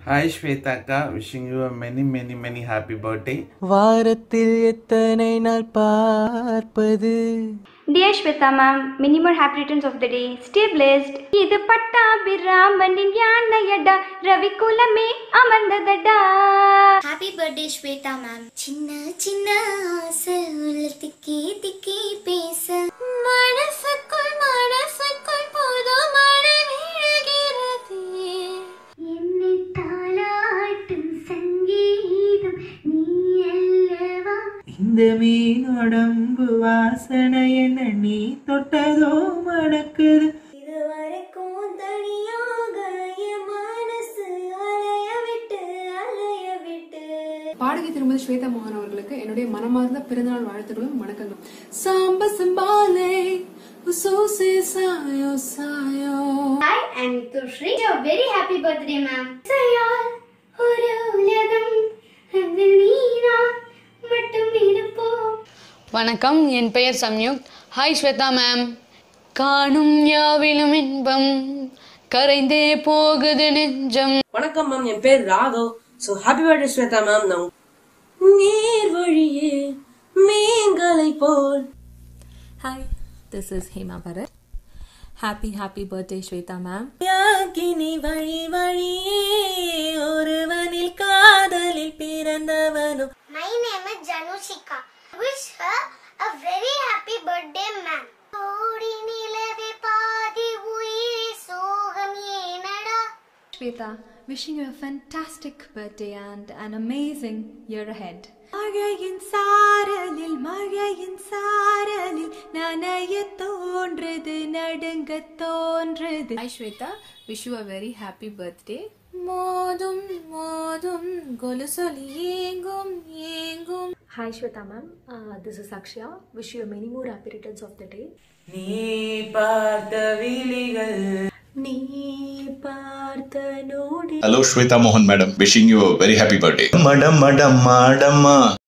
Hi Shwetaka, wishing you a many many many happy birthday. வாரத்தில் எத்தனை நாள் பார்ப்பது Dear Shweta ma'am, many more happy returns of the day. Stay blessed. இது பட்டாபிராமனின் யானையடா ரவி குலமே அமர்ந்ததடா ஹாப்பி பர்த்டே ஸ்வேதா மேம் சின்ன சின்ன ஆசை உள்ள திக்கி திக்கி பேச மனசுக்குள் மனசுக்குள் போது மழை விழுகிறது என்னை தாளாட்டும் சங்கீதம் நீ அல்லவா இந்த மீனோடம்பு வாசனை என்ன நீ தொட்டதோ மணக்குது இதுவரைக்கும் தனியாக என் மனசு அலைய விட்டு அலைய விட்டு பாடகி திருமதி ஸ்வேதா மோகன் அவர்களுக்கு என்னுடைய மனமார்ந்த பிறந்தநாள் வாழ்த்துக்களும் வணக்கங்களும் சாம்ப சம்பாலே உசோசே சாயோ சாயோ Hi, I'm Tushri. A very happy birthday, ma'am. செய்யால் ஒரு உலகம் அதில் நீனா மட்டும் இருப்போம் வணக்கம் என் பெயர் சம்யுக் ஹாய் ஸ்வேதா மேம் காணும் யாவிலும் இன்பம் கரைந்தே போகுது நெஞ்சம் வணக்கம் மேம் என் பேர் Raghav so happy birthday Shweta ma'am நான் நீர் வழியே மீன்களை போல் Hi, this is Hema Bharat. Happy, happy birthday, Shweta ma'am. யாக்கினி வழி வழியே ஒருவனில் காதலில் பிறந்தவனும் My name is Janushika. Wish her a very happy birthday, ma'am. கோடி நிலவே பாதி உயிரே சோகம் ஏனடா Shweta, wishing you a fantastic birthday and an amazing year ahead. மழையின் சாரலில் மழையின் சாரலில் நனைய தோன்றுது நடுங்க தோன்றுது Hi, Shweta. Wish you a very happy birthday. மோதும் மோதும் கொலுசொலி ஏங்கும் ஏங்கும் Hi Shweta ma'am, uh, this is Akshya. Wish you many more happy returns of the day. நீ பார்த்த விழிகள் நீ பார்த்த நோடி Hello, Shweta Mohan, madam. Wishing you a very happy birthday. மடம் மடம் மாடம்மா